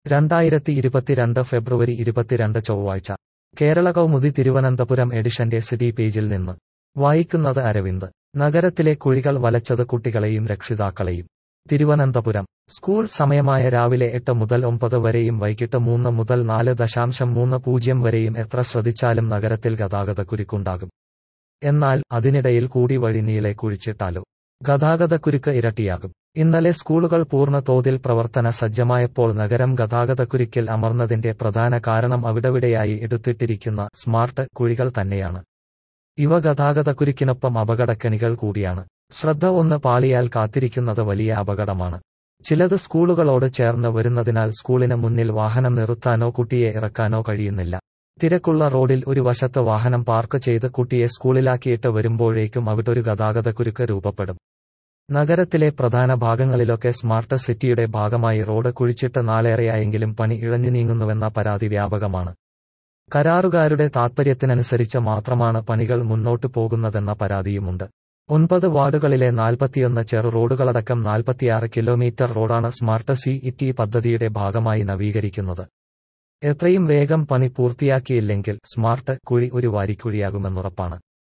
രണ്ടായിരത്തി ഇരുപത്തിരണ്ട് ഫെബ്രുവരി ഇരുപത്തിരണ്ട് ചൊവ്വാഴ്ച കേരള കൗമുദി തിരുവനന്തപുരം എഡിഷന്റെ സിറ്റി പേജിൽ നിന്ന് വായിക്കുന്നത് അരവിന്ദ് നഗരത്തിലെ കുഴികൾ വലച്ചത് കുട്ടികളെയും രക്ഷിതാക്കളെയും തിരുവനന്തപുരം സ്കൂൾ സമയമായ രാവിലെ എട്ട് മുതൽ ഒമ്പത് വരെയും വൈകിട്ട് മൂന്ന് മുതൽ നാല് ദശാംശം മൂന്ന് പൂജ്യം വരെയും എത്ര ശ്രദ്ധിച്ചാലും നഗരത്തിൽ ഗതാഗതക്കുരുക്കുണ്ടാകും എന്നാൽ അതിനിടയിൽ കൂടി വഴി നീളെ കുഴിച്ചിട്ടാലോ ഗതാഗതക്കുരുക്ക് ഇരട്ടിയാകും ഇന്നലെ സ്കൂളുകൾ പൂർണ്ണ തോതിൽ പ്രവർത്തന സജ്ജമായപ്പോൾ നഗരം ഗതാഗതക്കുരുക്കിൽ അമർന്നതിന്റെ പ്രധാന കാരണം അവിടെവിടെയായി എടുത്തിട്ടിരിക്കുന്ന സ്മാർട്ട് കുഴികൾ തന്നെയാണ് ഇവ ഗതാഗതക്കുരുക്കിനൊപ്പം അപകടക്കണികൾ കൂടിയാണ് ശ്രദ്ധ ഒന്ന് പാളിയാൽ കാത്തിരിക്കുന്നത് വലിയ അപകടമാണ് ചിലത് സ്കൂളുകളോട് ചേർന്ന് വരുന്നതിനാൽ സ്കൂളിന് മുന്നിൽ വാഹനം നിർത്താനോ കുട്ടിയെ ഇറക്കാനോ കഴിയുന്നില്ല തിരക്കുള്ള റോഡിൽ ഒരു വശത്ത് വാഹനം പാർക്ക് ചെയ്ത് കുട്ടിയെ സ്കൂളിലാക്കിയിട്ട് വരുമ്പോഴേക്കും അവിടൊരു ഗതാഗതക്കുരുക്ക് രൂപപ്പെടും നഗരത്തിലെ പ്രധാന ഭാഗങ്ങളിലൊക്കെ സ്മാർട്ട് സിറ്റിയുടെ ഭാഗമായി റോഡ് കുഴിച്ചിട്ട് നാളേറെയായെങ്കിലും പണി ഇഴഞ്ഞു നീങ്ങുന്നുവെന്ന പരാതി വ്യാപകമാണ് കരാറുകാരുടെ താത്പര്യത്തിനനുസരിച്ച് മാത്രമാണ് പണികൾ മുന്നോട്ടു പോകുന്നതെന്ന പരാതിയുമുണ്ട് ഒൻപത് വാർഡുകളിലെ നാൽപ്പത്തിയൊന്ന് ചെറു റോഡുകളടക്കം നാൽപ്പത്തിയാറ് കിലോമീറ്റർ റോഡാണ് സ്മാർട്ട് സി ഇറ്റി പദ്ധതിയുടെ ഭാഗമായി നവീകരിക്കുന്നത് എത്രയും വേഗം പണി പൂർത്തിയാക്കിയില്ലെങ്കിൽ സ്മാർട്ട് കുഴി ഒരു വാരിക്കുഴിയാകുമെന്നുറപ്പാണ്